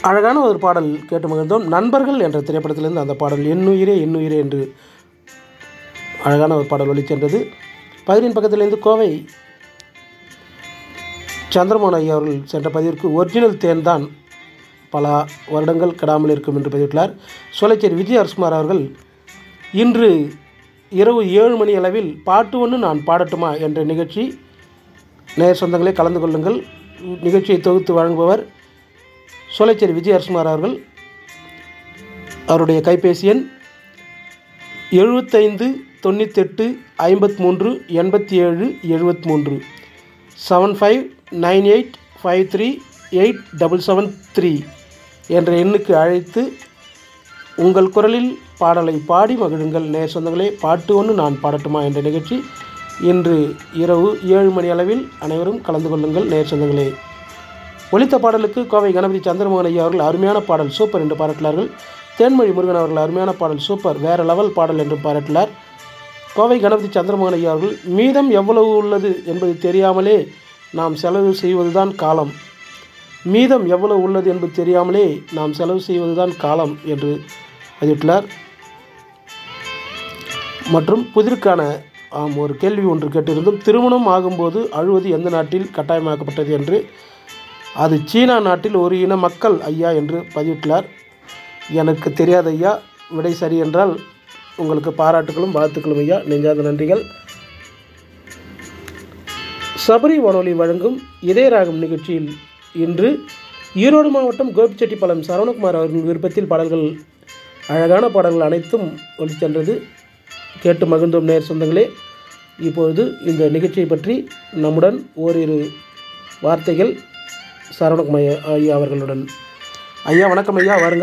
அழகான ஒரு பாடல் கேட்டு மகிழ்ந்தோம் நண்பர்கள் என்ற திரைப்படத்திலிருந்து அந்த பாடல் எண்ணுயிரே எண்ணுயிரே என்று அழகான ஒரு பாடல் ஒலிச்சென்றது பதினின் பக்கத்திலிருந்து கோவை சந்திரமோகன் ஐயா அவர்கள் சென்ற பதிவிற்கு ஒரிஜினல் தேன் தான் பல வருடங்கள் கெடாமல் இருக்கும் என்று பதிவிட்டுள்ளார் சோலைச்சேரி விஜய் அரசுமார் அவர்கள் இன்று இரவு ஏழு மணி அளவில் பாட்டு ஒன்று நான் பாடட்டுமா என்ற நிகழ்ச்சி நேர் சொந்தங்களே கலந்து கொள்ளுங்கள் நிகழ்ச்சியை தொகுத்து வழங்குபவர் சோலைச்சேரி விஜய் அரசுமார் அவர்கள் அவருடைய கைபேசி எண் எழுபத்தைந்து தொண்ணூத்தெட்டு ஐம்பத்தி மூன்று எண்பத்தி ஏழு எழுபத்தி மூன்று seven five nine eight five three eight double seven three என்ற எண்ணுக்கு அழைத்து உங்கள் குரலில் பாடலை பாடி மகிழுங்கள் நேர் சொந்தங்களே பாட்டு ஒன்று நான் பாடட்டுமா என்ற நிகழ்ச்சி இன்று இரவு ஏழு மணி அளவில் அனைவரும் கலந்து கொள்ளுங்கள் நேர் சொந்தங்களே ஒலித்த பாடலுக்கு கோவை கணபதி சந்திரமோகன் ஐயா அவர்கள் அருமையான பாடல் சூப்பர் என்று பாராட்டினார்கள் தேன்மொழி முருகன் அவர்கள் அருமையான பாடல் சூப்பர் வேறு லெவல் பாடல் என்று பாராட்டினார் கோவை கணபதி சந்திரமோகன் ஐயா அவர்கள் மீதம் எவ்வளவு உள்ளது என்பது தெரியாமலே நாம் செலவு செய்வதுதான் காலம் மீதம் எவ்வளவு உள்ளது என்பது தெரியாமலே நாம் செலவு செய்வதுதான் காலம் என்று பதிவிட்டுள்ளார் மற்றும் புதிருக்கான ஆம் ஒரு கேள்வி ஒன்று கேட்டிருந்தும் திருமணம் ஆகும்போது அழுவது எந்த நாட்டில் கட்டாயமாக்கப்பட்டது என்று அது சீனா நாட்டில் ஒரு இன மக்கள் ஐயா என்று பதிவிட்டுள்ளார் எனக்கு தெரியாத ஐயா விடை சரி என்றால் உங்களுக்கு பாராட்டுகளும் வாழ்த்துக்களும் ஐயா நெஞ்சாத நன்றிகள் சபரி வானொலி வழங்கும் இதயராகம் நிகழ்ச்சியில் இன்று ஈரோடு மாவட்டம் கோபிச்செட்டிப்பாளையம் சரவணகுமார் அவர்களின் விருப்பத்தில் பாடல்கள் அழகான பாடல்கள் அனைத்தும் ஒலிச்சென்றது கேட்டு மகிழ்ந்தோம் நேர் சொந்தங்களே இப்பொழுது இந்த நிகழ்ச்சியை பற்றி நம்முடன் ஓரிரு வார்த்தைகள் சரவணகுமார் ஐயா அவர்களுடன் ஐயா வணக்கம் ஐயா வாருங்கள்